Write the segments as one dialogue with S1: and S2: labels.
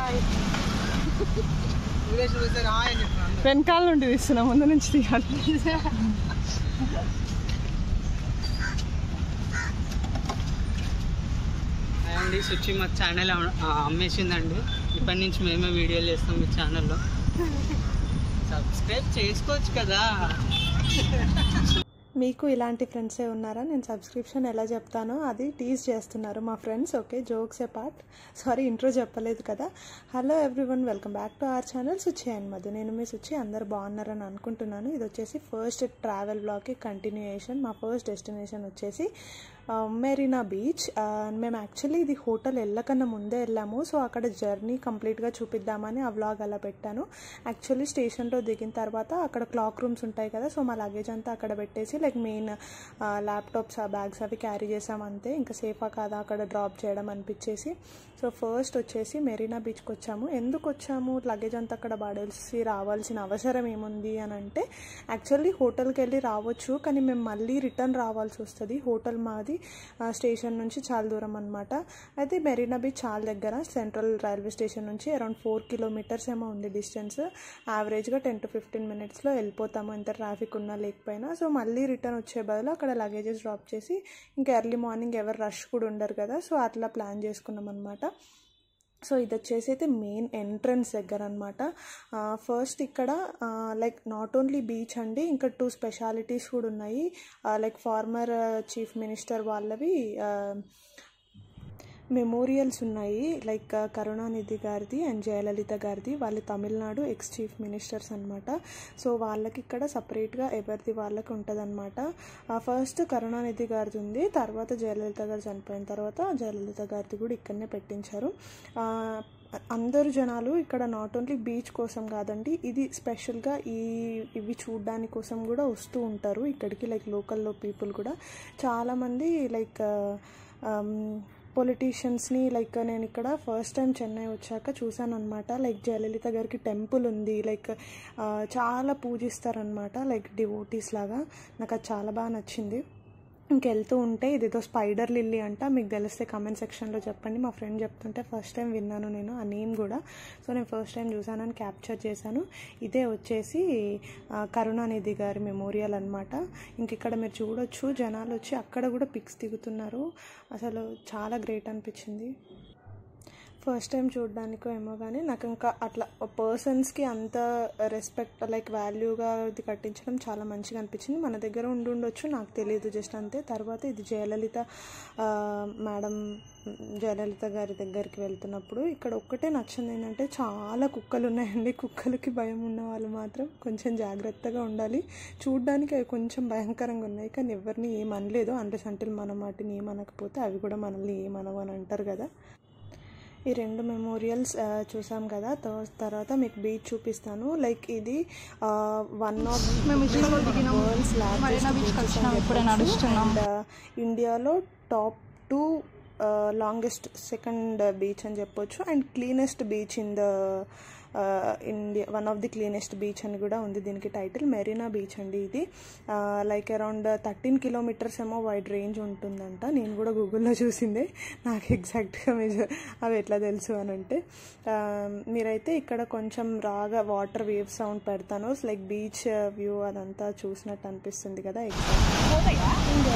S1: వెనకాల నుండి తీస్తున్నా ముందు నుంచి తీయాలి
S2: అండి సుచి మా ఛానల్ అమ్మేసిందండి ఇప్పటి నుంచి మేమే వీడియోలు చేస్తాం మీ ఛానల్లో సబ్స్క్రైబ్ చేసుకోవచ్చు కదా
S1: మీకు ఇలాంటి ఫ్రెండ్సే ఉన్నారా నేను సబ్స్క్రిప్షన్ ఎలా చెప్తానో అది టీజ్ చేస్తున్నారు మా friends okay jokes apart sorry intro చెప్పలేదు కదా hello everyone welcome back to our channel Suchi and Madhu నేను మీ సుచి అందరు బాగున్నారని అనుకుంటున్నాను ఇది వచ్చేసి ఫస్ట్ ట్రావెల్ బ్లాగ్కి కంటిన్యూయేషన్ మా ఫస్ట్ డెస్టినేషన్ వచ్చేసి ఆ, మెరీనా బీచ్ ఆ, మేము యాక్చువల్లీ ఇది హోటల్ వెళ్ళకన్నా ముందే వెళ్ళాము సో అక్కడ జర్నీ కంప్లీట్గా చూపిద్దామని ఆ వ్లాగ్ అలా పెట్టాను యాక్చువల్లీ స్టేషన్లో దిగిన తర్వాత అక్కడ క్లాక్ రూమ్స్ ఉంటాయి కదా సో మా లగేజ్ అంతా అక్కడ పెట్టేసి లైక్ మెయిన్ ల్యాప్టాప్స్ ఆ బ్యాగ్స్ అవి క్యారీ చేసాం అంతే ఇంకా సేఫా కాదా అక్కడ డ్రాప్ చేయడం అనిపించేసి సో ఫస్ట్ వచ్చేసి మెరీనా బీచ్కి వచ్చాము ఎందుకు వచ్చాము లగేజ్ అంతా అక్కడ పడేసి రావాల్సిన అవసరం ఏముంది అని అంటే యాక్చువల్లీ హోటల్కి వెళ్ళి రావచ్చు కానీ మేము మళ్ళీ రిటర్న్ రావాల్సి వస్తుంది హోటల్ మాది ఆ, స్టేషన్ నుంచి చాలా దూరం అనమాట అయితే మెరీనా బీచ్ చాలా దగ్గర సెంట్రల్ రైల్వే స్టేషన్ నుంచి అరౌండ్ ఫోర్ కిలోమీటర్స్ ఏమో ఉంది డిస్టెన్స్ యావరేజ్గా టెన్ టు ఫిఫ్టీన్ మినిట్స్లో వెళ్ళిపోతాము ఎంత ట్రాఫిక్ ఉన్నా లేకపోయినా సో మళ్ళీ రిటర్న్ వచ్చే బదులు అక్కడ లగేజెస్ డ్రాప్ చేసి ఇంకా ఎర్లీ మార్నింగ్ ఎవరు రష్ కూడా ఉండరు కదా సో అట్లా ప్లాన్ చేసుకున్నాం అనమాట సో ఇది వచ్చేసి అయితే మెయిన్ ఎంట్రన్స్ దగ్గర అనమాట ఫస్ట్ ఇక్కడ లైక్ నాట్ ఓన్లీ బీచ్ అండి ఇంకా టూ స్పెషాలిటీస్ కూడా ఉన్నాయి లైక్ ఫార్మర్ చీఫ్ మినిస్టర్ వాళ్ళవి మెమోరియల్స్ ఉన్నాయి లైక్ కరుణానిధి గారిది అండ్ జయలలిత గారిది వాళ్ళు తమిళనాడు ఎక్స్ చీఫ్ మినిస్టర్స్ అనమాట సో వాళ్ళకి ఇక్కడ సపరేట్గా ఎవరిది వాళ్ళకి ఉంటుంది అనమాట ఫస్ట్ కరుణానిధి గారిది ఉంది తర్వాత జయలలిత గారు చనిపోయిన తర్వాత జయలలిత గారిది కూడా ఇక్కడనే పెట్టించారు ఆ, అందరు జనాలు ఇక్కడ నాట్ ఓన్లీ బీచ్ కోసం కాదండి ఇది స్పెషల్గా ఈ ఇవి చూడడానికి కోసం కూడా వస్తూ ఉంటారు ఇక్కడికి లైక్ లోకల్లో పీపుల్ కూడా చాలామంది లైక్ పొలిటీషియన్స్ని లైక్ నేను ఇక్కడ ఫస్ట్ టైం చెన్నై వచ్చాక చూసాను అనమాట లైక్ జయలలిత గారికి టెంపుల్ ఉంది లైక్ ఆ, చాలా పూజిస్తారనమాట లైక్ డివోటీస్ లాగా నాకు అది చాలా బాగా నచ్చింది ఇంకెళ్తూ ఉంటే ఇదేదో స్పైడర్ లిల్లీ అంట మీకు తెలిస్తే కమెంట్ సెక్షన్లో చెప్పండి మా ఫ్రెండ్ చెప్తుంటే ఫస్ట్ టైం విన్నాను నేను ఆ నేమ్ కూడా సో నేను ఫస్ట్ టైం చూసానని క్యాప్చర్ చేశాను ఇదే వచ్చేసి ఆ, కరుణానిధి గారి మెమోరియల్ అనమాట ఇంక ఇక్కడ మీరు చూడొచ్చు జనాలు వచ్చి అక్కడ కూడా పిక్స్ దిగుతున్నారు అసలు చాలా గ్రేట్ అనిపించింది ఫస్ట్ టైం చూడడానికో ఏమో కానీ నాకు ఇంకా అట్లా పర్సన్స్కి అంత రెస్పెక్ట్ లైక్ వాల్యూగా ఇది కట్టించడం చాలా మంచిగా అనిపించింది మన దగ్గర ఉండి ఉండొచ్చు నాకు తెలియదు జస్ట్ అంతే తర్వాత ఇది జయలలిత ఆ, మేడం జయలలిత గారి దగ్గరికి వెళ్తున్నప్పుడు ఇక్కడ ఒక్కటే నచ్చింది ఏంటంటే చాలా కుక్కలు ఉన్నాయండి కుక్కలకి భయం ఉన్న వాళ్ళు మాత్రం కొంచెం జాగ్రత్తగా ఉండాలి చూడ్డానికి అవి కొంచెం భయంకరంగా ఉన్నాయి కానీ ఎవరిని ఏమనలేదు అంటే అంటే మనం వాటిని ఏమనకపోతే అవి కూడా మనల్ని ఏమనవు అని అంటారు కదా ఈ రెండు మెమోరియల్స్ ఆ, చూసాం కదా తో- తర్వాత మీకు బీచ్ చూపిస్తాను లైక్ ఇది వన్ ఆఫ్ వరల్డ్స్ అండ్ ఇండియాలో top two longest second beach అని చెప్పొచ్చు and cleanest beach in the India one of the cleanest beach అని కూడా ఉంది దీనికి టైటిల్ మెరీనా బీచ్ అండి ఇది లైక్ అరౌండ్ థర్టీన్ కిలోమీటర్స్ ఏమో వైడ్ రేంజ్ ఉంటుందంట నేను కూడా గూగుల్లో చూసిందే నాకు ఎగ్జాక్ట్గా మెజర్ అవి ఎట్లా తెలుసు అని అంటే ఆ, మీరైతే ఇక్కడ కొంచెం రాగా వాటర్ వేవ్ సౌండ్ పెడతాను లైక్ బీచ్ వ్యూ అదంతా చూసినట్టు అనిపిస్తుంది కదా ఎగ్జాక్ట్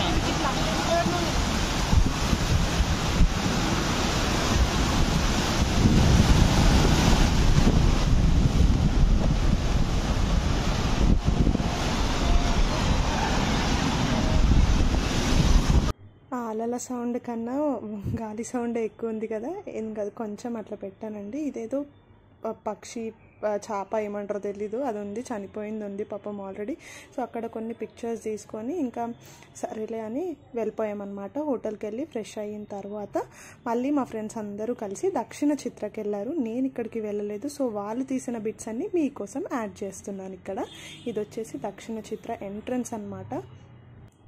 S1: ఆ అలల సౌండ్ కన్నా గాలి సౌండ్ ఎక్కువ ఉంది కదా ఏం కాదు కొంచెం అట్లా పెట్టానండి ఇదేదో ప- పక్షి ఆ, చేప ఏమంటారో తెలీదు అది ఉంది చనిపోయింది ఉంది పాపం ఆల్రెడీ సో అక్కడ కొన్ని పిక్చర్స్ తీసుకొని ఇంకా సరేలే అని వెళ్ళిపోయామన్నమాట హోటల్కి వెళ్ళి ఫ్రెష్ అయిన తర్వాత మళ్ళీ మా ఫ్రెండ్స్ అందరూ కలిసి దక్షిణ చిత్రకి వెళ్ళారు నేను ఇక్కడికి వెళ్ళలేదు సో వాళ్ళు తీసిన బిట్స్ అన్ని మీకోసం యాడ్ చేస్తున్నాను ఇక్కడ ఇది వచ్చేసి దక్షిణ చిత్ర ఎంట్రన్స్ అన్నమాట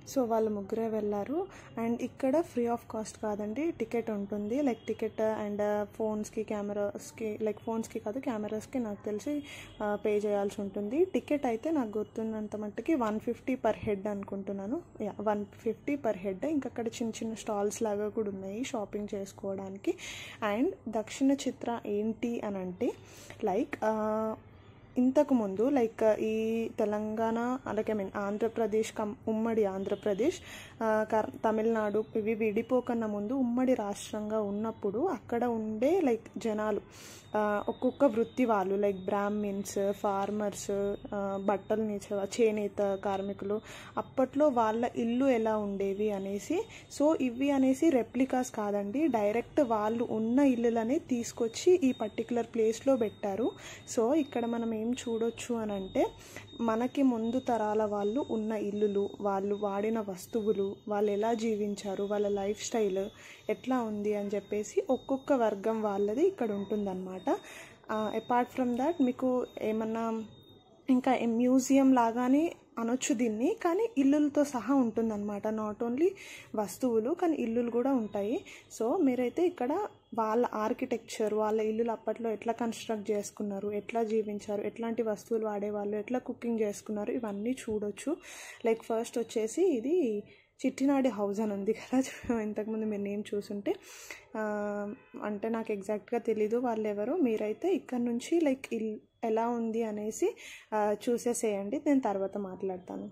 S1: సో వాళ్ళు ముగ్గురే వెళ్ళారు అండ్ ఇక్కడ ఫ్రీ ఆఫ్ కాస్ట్ కాదండి టికెట్ ఉంటుంది లైక్ టికెట్ అండ్ ఫోన్స్కి కెమెరాస్కి లైక్ ఫోన్స్కి కాదు కెమెరాస్కి నాకు తెలిసి పే చేయాల్సి ఉంటుంది టికెట్ అయితే నాకు గుర్తున్నంత మట్టుకి వన్ ఫిఫ్టీ పర్ హెడ్ అనుకుంటున్నాను వన్ ఫిఫ్టీ పర్ హెడ్ ఇంకా అక్కడ చిన్న చిన్న స్టాల్స్ లాగా కూడా ఉన్నాయి షాపింగ్ చేసుకోవడానికి అండ్ దక్షిణ చిత్ర ఏంటి అని అంటే లైక్ ఇంతకుముందు లైక్ ఈ తెలంగాణ అలాగే ఐ మీన్ ఆంధ్రప్రదేశ్ కం ఉమ్మడి ఆంధ్రప్రదేశ్ ఆ, కర్ తమిళనాడు ఇవి విడిపోకన్నా ముందు ఉమ్మడి రాష్ట్రంగా ఉన్నప్పుడు అక్కడ ఉండే లైక్ జనాలు ఆ, ఒక్కొక్క వృత్తి వాళ్ళు లైక్ బ్రాహ్మిన్స్ ఫార్మర్స్ బట్టలు నేచే చేనేత కార్మికులు అప్పట్లో వాళ్ళ ఇల్లు ఎలా ఉండేవి అనేసి సో ఇవి అనేసి రెప్లికాస్ కాదండి డైరెక్ట్ వాళ్ళు ఉన్న ఇల్లులనే తీసుకొచ్చి ఈ పర్టికులర్ ప్లేస్లో పెట్టారు సో ఇక్కడ మనం ఏం చూడొచ్చు అని అంటే మనకి ముందు తరాల వాళ్ళు ఉన్న ఇల్లులు వాళ్ళు వాడిన వస్తువులు వాళ్ళు ఎలా జీవించారు వాళ్ళ లైఫ్ స్టైల్ ఎట్లా ఉంది అని చెప్పేసి ఒక్కొక్క వర్గం వాళ్ళది ఇక్కడ ఉంటుందన్నమాట అపార్ట్ ఫ్రమ్ దాట్ మీకు ఏమన్నా ఇంకా మ్యూజియం లాగానే అనొచ్చు దీన్ని కానీ ఇల్లులతో సహా ఉంటుందన్నమాట నాట్ ఓన్లీ వస్తువులు కానీ ఇల్లులు కూడా ఉంటాయి సో మీరైతే ఇక్కడ వాళ్ళ ఆర్కిటెక్చర్ వాళ్ళ ఇల్లులు అప్పట్లో ఎట్లా కన్స్ట్రక్ట్ చేసుకున్నారు ఎట్లా జీవించారు ఎట్లాంటి వస్తువులు వాడేవాళ్ళు ఎట్లా కుకింగ్ చేసుకున్నారు ఇవన్నీ చూడొచ్చు లైక్ ఫస్ట్ వచ్చేసి ఇది చిట్టినాడి హౌస్ అని ఉంది కదా ఇంతకుముందు మీరు నేమ్ చూసుంటే ఆ, అంటే నాకు ఎగ్జాక్ట్గా తెలీదు వాళ్ళు ఎవరు మీరైతే ఇక్కడ నుంచి లైక్ ఇల్ ఎలా ఉంది అనేసి ఆ, చూసేసేయండి నేను తర్వాత మాట్లాడతాను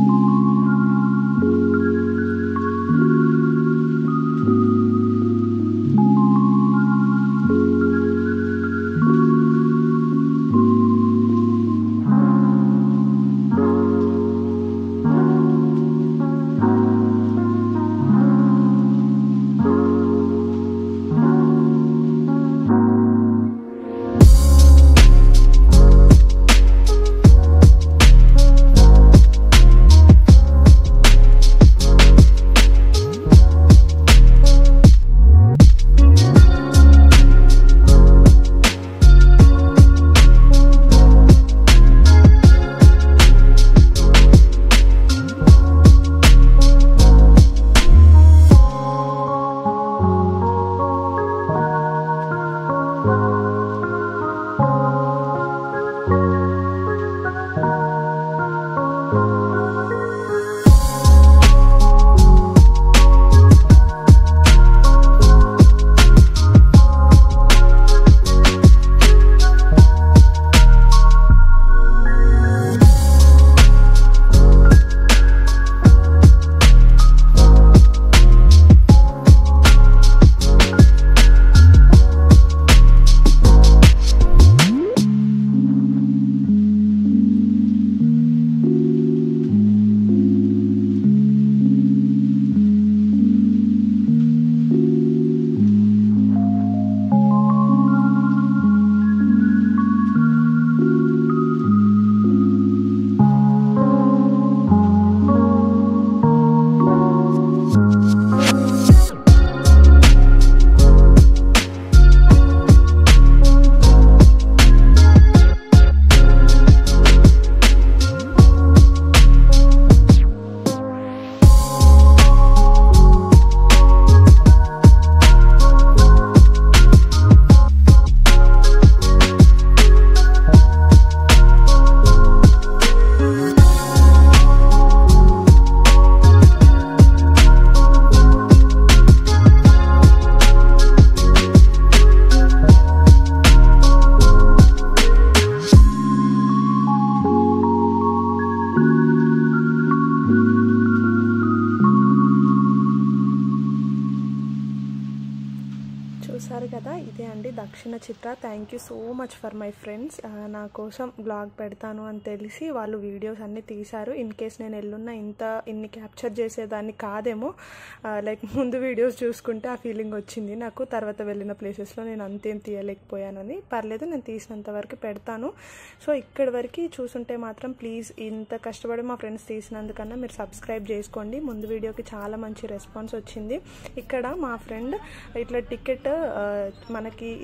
S1: చూసారు కదా ఇదే అండి Dakshina Chitra thank you so much for my friends నా కోసం బ్లాగ్ పెడతాను అని తెలిసి వాళ్ళు వీడియోస్ అన్నీ తీశారు ఇన్ కేస్ నేను ఎల్లున్న ఇంత ఇన్ని క్యాప్చర్ చేసేదాన్ని కాదేమో లైక్ ముందు వీడియోస్ చూసుకుంటే ఆ ఫీలింగ్ వచ్చింది నాకు తర్వాత వెళ్ళిన ప్లేసెస్లో నేను అంతేం తీయలేకపోయానని పర్లేదు నేను తీసినంత వరకు పెడతాను సో ఇక్కడి వరకు చూసుంటే మాత్రం ప్లీజ్ ఇంత కష్టపడి మా ఫ్రెండ్స్ తీసినందుకన్నా మీరు సబ్స్క్రైబ్ చేసుకోండి ముందు వీడియోకి చాలా మంచి రెస్పాన్స్ వచ్చింది ఇక్కడ మా ఫ్రెండ్ ఇట్లా టికెట్ మనకి ఇది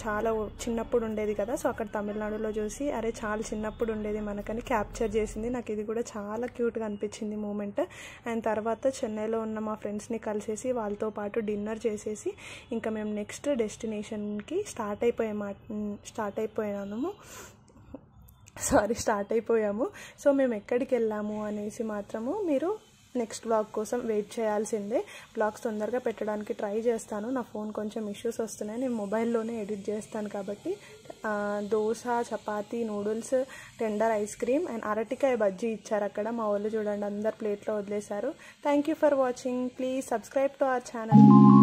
S1: చాలా చిన్నప్పుడు ఉండేది కదా సో అక్కడ తమిళనాడులో చూసి అరే చాలా చిన్నప్పుడు ఉండేది మనకని క్యాప్చర్ చేసింది నాకు ఇది కూడా చాలా క్యూట్గా అనిపించింది మూమెంట్ అండ్ తర్వాత చెన్నైలో ఉన్న మా ఫ్రెండ్స్ని కలిసేసి వాళ్ళతో పాటు డిన్నర్ చేసేసి ఇంకా మేము నెక్స్ట్ డెస్టినేషన్కి స్టార్ట్ అయిపోయామా స్టార్ట్ అయిపోయాము సారీ స్టార్ట్ అయిపోయాము సో మేము ఎక్కడికి వెళ్ళాము అనేసి మాత్రము మీరు నెక్స్ట్ బ్లాగ్ కోసం వెయిట్ చేయాల్సిందే బ్లాగ్స్ తొందరగా పెట్టడానికి ట్రై చేస్తాను నా ఫోన్ కొంచెం ఇష్యూస్ వస్తున్నాయి నేను మొబైల్లోనే ఎడిట్ చేస్తాను కాబట్టి ఆ, dosa chapati noodles tender ice cream and అరటికాయ బజ్జీ ఇచ్చారు అక్కడ మా వాళ్ళు చూడండి అందరు ప్లేట్లో వదిలేశారు thank you for watching please subscribe to our channel